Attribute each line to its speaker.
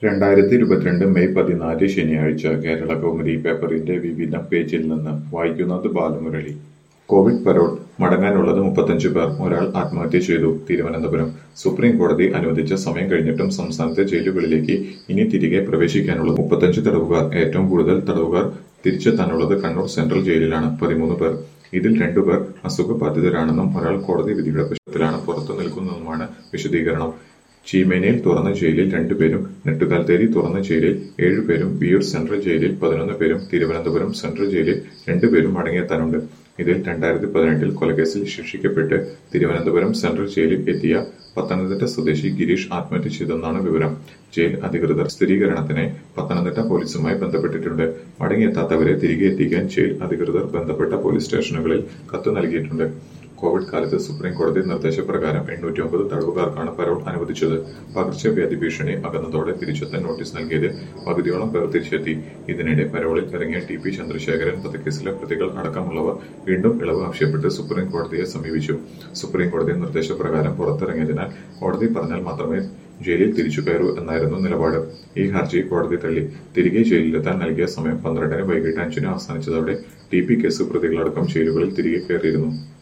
Speaker 1: രണ്ടായിരത്തി ഇരുപത്തിരണ്ട് മെയ് പതിനാല് ശനിയാഴ്ച കേരള കൗമുദി പേപ്പറിന്റെ വിവിധ പേജിൽ നിന്ന് വായിക്കുന്നത് ബാലമുരളി കോവിഡ് പരോൾ മടങ്ങാനുള്ളത് മുപ്പത്തഞ്ച് പേർ ഒരാൾ ആത്മഹത്യ ചെയ്തു തിരുവനന്തപുരം സുപ്രീം കോടതി അനുവദിച്ച സമയം കഴിഞ്ഞിട്ടും സംസ്ഥാനത്തെ ജയിലുകളിലേക്ക് ഇനി തിരികെ പ്രവേശിക്കാനുള്ളത് മുപ്പത്തഞ്ച് തടവുകാർ ഏറ്റവും കൂടുതൽ തടവുകാർ തിരിച്ചെത്താനുള്ളത് കണ്ണൂർ സെൻട്രൽ ജയിലിലാണ് പതിമൂന്ന് പേർ ഇതിൽ രണ്ടുപേർ അസുഖബാധിതരാണെന്നും ഒരാൾ കോടതി വിധിയുടെ പശ്ചാത്തലത്തിലാണ് പുറത്തു നിൽക്കുന്നതുമാണ് വിശദീകരണം ചീമേനയിൽ തുറന്ന ജയിലിൽ രണ്ടുപേരും നെട്ടുകാൽത്തേരി തുറന്ന ജയിലിൽ ഏഴുപേരും വിയൂർ സെൻട്രൽ ജയിലിൽ പതിനൊന്ന് പേരും തിരുവനന്തപുരം സെൻട്രൽ ജയിലിൽ രണ്ടുപേരും മടങ്ങിയെത്താനുണ്ട് ഇതിൽ രണ്ടായിരത്തി പതിനെട്ടിൽ കൊലക്കേസിൽ ശിക്ഷിക്കപ്പെട്ട് തിരുവനന്തപുരം സെൻട്രൽ ജയിലിൽ എത്തിയ പത്തനംതിട്ട സ്വദേശി ഗിരീഷ് ആത്മഹത്യ ചെയ്തെന്നാണ് വിവരം ജയിൽ അധികൃതർ സ്ഥിരീകരണത്തിനായി പത്തനംതിട്ട പോലീസുമായി ബന്ധപ്പെട്ടിട്ടുണ്ട് മടങ്ങിയെത്താത്തവരെ തിരികെ എത്തിക്കാൻ ജയിൽ അധികൃതർ ബന്ധപ്പെട്ട പോലീസ് സ്റ്റേഷനുകളിൽ കത്ത് നൽകിയിട്ടുണ്ട് കോവിഡ് കാലത്ത് സുപ്രീം കോടതി നിർദ്ദേശപ്രകാരം എണ്ണൂറ്റി ഒമ്പത് തടവുകാർക്കാണ് പരോൾ അനുവദിച്ചത് പകർച്ചവ്യാധി ഭീഷണി അകന്നതോടെ തിരിച്ചെത്താൻ നോട്ടീസ് നൽകിയതിൽ പകുതിയോളം പേർ തിരിച്ചെത്തി ഇതിനിടെ പരോളിൽ ഇറങ്ങിയ ടി പി ചന്ദ്രശേഖരൻ വധക്കേസിലെ പ്രതികൾ അടക്കമുള്ളവർ വീണ്ടും ഇളവ് ആവശ്യപ്പെട്ട് സുപ്രീം കോടതിയെ സമീപിച്ചു സുപ്രീം കോടതി നിർദ്ദേശപ്രകാരം പുറത്തിറങ്ങിയതിനാൽ കോടതി പറഞ്ഞാൽ മാത്രമേ ജയിലിൽ തിരിച്ചു കയറൂ എന്നായിരുന്നു നിലപാട് ഈ ഹർജി കോടതി തള്ളി തിരികെ ജയിലിലെത്താൻ നൽകിയ സമയം പന്ത്രണ്ടിന് വൈകിട്ട് അഞ്ചിന് അവസാനിച്ചതോടെ ടി പി കേസ് പ്രതികളടക്കം ജയിലുകളിൽ തിരികെ കയറിയിരുന്നു